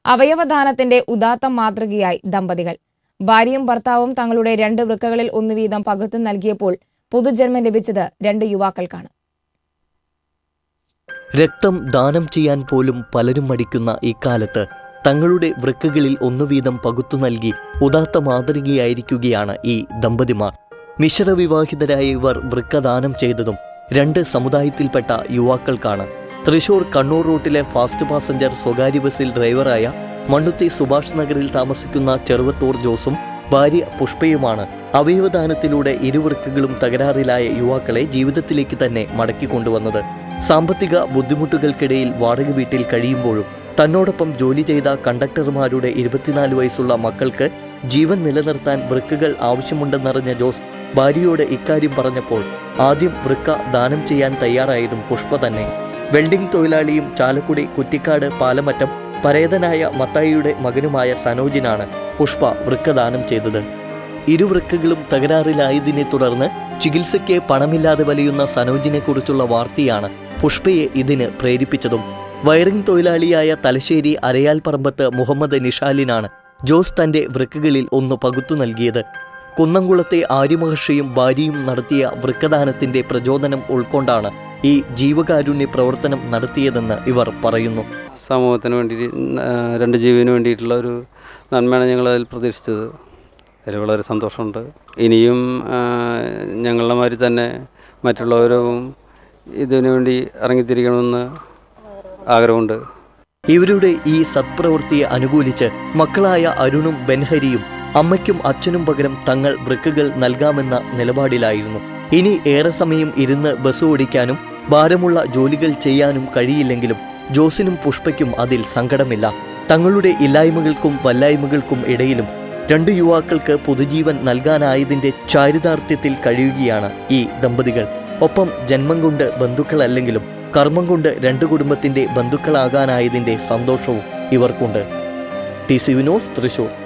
അവയവദാനത്തിന്റെ ഉദാത്ത മാതൃകയായി ദമ്പതികൾ ഭാര്യയും ഭർത്താവും തങ്ങളുടെ രണ്ട് വൃക്കകളിൽ ഒന്ന് വീതം പകുത്തു നൽകിയപ്പോൾ പുതുജന്മം ലഭിച്ചത് രണ്ട് യുവാക്കൾക്കാണ് രക്തം ദാനം ചെയ്യാൻ പോലും പലരും മടിക്കുന്ന ഇക്കാലത്ത് തങ്ങളുടെ വൃക്കകളിൽ ഒന്നു വീതം പകുത്തു നൽകി ഉദാത്ത മാതൃകയായിരിക്കുകയാണ് ഈ ദമ്പതിമാർ മിശ്രവിവാഹിതരായ ഇവർ വൃക്ക ദാനം ചെയ്തതും രണ്ട് സമുദായത്തിൽപ്പെട്ട യുവാക്കൾക്കാണ് തൃശൂർ കണ്ണൂർ റൂട്ടിലെ ഫാസ്റ്റ് പാസഞ്ചർ സ്വകാര്യ ബസ്സിൽ ഡ്രൈവറായ മണ്ണുത്തി സുഭാഷ് നഗറിൽ താമസിക്കുന്ന ചെറുവത്തൂർ ജോസും ഭാര്യ പുഷ്പയുമാണ് അവയവദാനത്തിലൂടെ ഇരുവൃക്കുകളും തകരാറിലായ യുവാക്കളെ ജീവിതത്തിലേക്ക് തന്നെ മടക്കിക്കൊണ്ടുവന്നത് സാമ്പത്തിക ബുദ്ധിമുട്ടുകൾക്കിടയിൽ വാടക വീട്ടിൽ കഴിയുമ്പോഴും തന്നോടൊപ്പം ജോലി ചെയ്ത കണ്ടക്ടർമാരുടെ ഇരുപത്തിനാല് വയസ്സുള്ള മക്കൾക്ക് ജീവൻ നിലനിർത്താൻ വൃക്കുകൾ ആവശ്യമുണ്ടെന്നറിഞ്ഞ ജോസ് ഭാര്യയോട് ഇക്കാര്യം പറഞ്ഞപ്പോൾ ആദ്യം വൃക്ക ദാനം ചെയ്യാൻ തയ്യാറായതും പുഷ്പ തന്നെ വെൽഡിംഗ് തൊഴിലാളിയും ചാലക്കുടി കുറ്റിക്കാട് പാലമറ്റം പരേതനായ മത്തായിയുടെ മകനുമായ സനോജിനാണ് പുഷ്പ വൃക്ക ദാനം ചെയ്തത് ഇരുവൃക്കകളും തകരാറിലായതിനെ തുടർന്ന് ചികിത്സയ്ക്ക് പണമില്ലാതെ വലയുന്ന സനോജിനെ കുറിച്ചുള്ള വാർത്തയാണ് പുഷ്പയെ ഇതിന് പ്രേരിപ്പിച്ചതും വയറിംഗ് തൊഴിലാളിയായ തലശ്ശേരി അരയാൽ പറമ്പത്ത് മുഹമ്മദ് നിഷാലിനാണ് ജോസ് തന്റെ വൃക്കകളിൽ ഒന്ന് പകുത്തു നൽകിയത് കുന്നംകുളത്തെ ആര്യമഹർഷിയും ഭാര്യയും നടത്തിയ വൃക്കദാനത്തിന്റെ പ്രചോദനം ഉൾക്കൊണ്ടാണ് ഈ ജീവകാരുണ്യ പ്രവർത്തനം നടത്തിയതെന്ന് ഇവർ പറയുന്നു സമൂഹത്തിന് വേണ്ടി രണ്ട് ജീവന് വേണ്ടിയിട്ടുള്ള ഒരു നന്മയാണ് ഞങ്ങൾ അതിൽ പ്രതീക്ഷിച്ചത് അതിൽ വളരെ സന്തോഷമുണ്ട് ഇനിയും ആ, ഞങ്ങളുടെ മാതിരി തന്നെ മറ്റുള്ളവരും ഇതിനു വേണ്ടി ഇറങ്ങിത്തിരിക്കണമെന്ന് ആഗ്രഹമുണ്ട് ഇവരുടെ ഈ സത്പ്രവൃത്തിയെ അനുകൂലിച്ച് മക്കളായ അരുണും ബെൻഹരിയും അമ്മയ്ക്കും അച്ഛനും പകരം തങ്ങൾ വൃക്കുകൾ നൽകാമെന്ന നിലപാടിലായിരുന്നു ഇനി ഏറെ സമയം ഇരുന്ന് ബസ് ഓടിക്കാനും ഭാരമുള്ള ജോലികൾ ചെയ്യാനും കഴിയില്ലെങ്കിലും ജോസിനും പുഷ്പയ്ക്കും അതിൽ സങ്കടമില്ല തങ്ങളുടെ ഇല്ലായ്മകൾക്കും വല്ലായ്മകൾക്കും ഇടയിലും രണ്ടു യുവാക്കൾക്ക് പുതുജീവൻ നൽകാനായതിന്റെ ചാരിതാർത്ഥ്യത്തിൽ കഴിയുകയാണ് ഈ ദമ്പതികൾ ഒപ്പം ജന്മം കൊണ്ട് ബന്ധുക്കളല്ലെങ്കിലും കർമ്മം കൊണ്ട് രണ്ടു കുടുംബത്തിന്റെ ബന്ധുക്കളാകാനായതിന്റെ സന്തോഷവും ഇവർക്കുണ്ട് ടി സി വിനോസ് തൃശൂർ